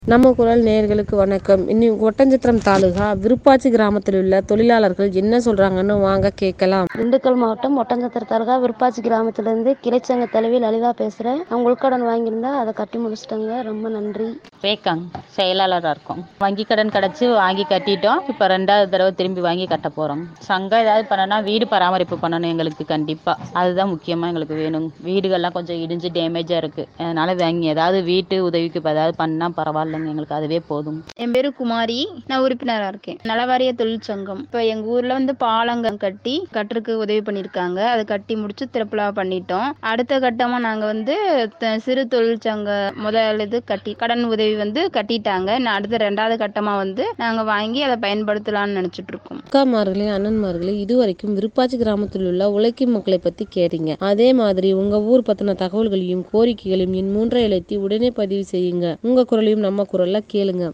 நம்ம குரல் நேயர்களுக்கு வணக்கம் இன்னி ஒட்டஞ்சத்திரம் தாலுகா விருப்பாச்சி கிராமத்தில் உள்ள தொழிலாளர்கள் என்ன சொல்றாங்கன்னு வாங்க கேட்கலாம் திண்டுக்கல் மாவட்டம் ஒட்டஞ்சத்திர தாலுகா விருப்பாச்சி கிராமத்திலேருந்து கிளைச்சங்க தலைவி லலிதா பேசுகிறேன் அவங்க உள்கடன் வாங்கியிருந்தா அதை கட்டி முடிச்சிட்டேங்க ரொம்ப நன்றி ரேக்காங் செயலாளராக இருக்கோம் வங்கி கடன் கிடச்சி வாங்கி கட்டிட்டோம் இப்போ ரெண்டாவது தடவை திரும்பி வாங்கி கட்ட போகிறோம் சங்கம் ஏதாவது பண்ணனா வீடு பராமரிப்பு பண்ணணும் எங்களுக்கு கண்டிப்பாக அதுதான் முக்கியமாக எங்களுக்கு வேணும் வீடுகள்லாம் கொஞ்சம் இடிஞ்சு டேமேஜாக இருக்குது அதனால் வாங்கி ஏதாவது வீட்டு உதவிக்கு இப்போ ஏதாவது பண்ணால் பரவாயில்லைங்க எங்களுக்கு அதுவே போதும் என் பேரு குமாரி நான் உறுப்பினராக இருக்கேன் நலவாரிய தொழிற்சங்கம் இப்போ எங்கள் ஊரில் வந்து பாலங்கம் கட்டி கட்டுறதுக்கு உதவி பண்ணியிருக்காங்க அதை கட்டி முடிச்சு திறப்புலா பண்ணிட்டோம் அடுத்த கட்டமாக நாங்கள் வந்து த- சிறு தொழிற்சங்க முதல் இது கட்டி கடன் உதவி வந்து கட்டிட்டாங்க நான் அடுத்த ரெண்டாவது கட்டமாக வந்து நாங்கள் வாங்கி அதை பயன்படுத்தலாம்னு நினச்சிட்டு இருக்கோம் அக்காமார்களே அண்ணன்மார்களே இதுவரைக்கும் விருப்பாச்சி கிராமத்தில் உள்ள உழைக்கும் மக்களை பத்தி கேட்டீங்க அதே மாதிரி உங்க ஊர் பத்தின தகவல்களையும் கோரிக்கைகளையும் என் மூன்றை எழுத்தி உடனே பதிவு செய்யுங்க உங்க குரலையும் நம்ம குரல்ல கேளுங்க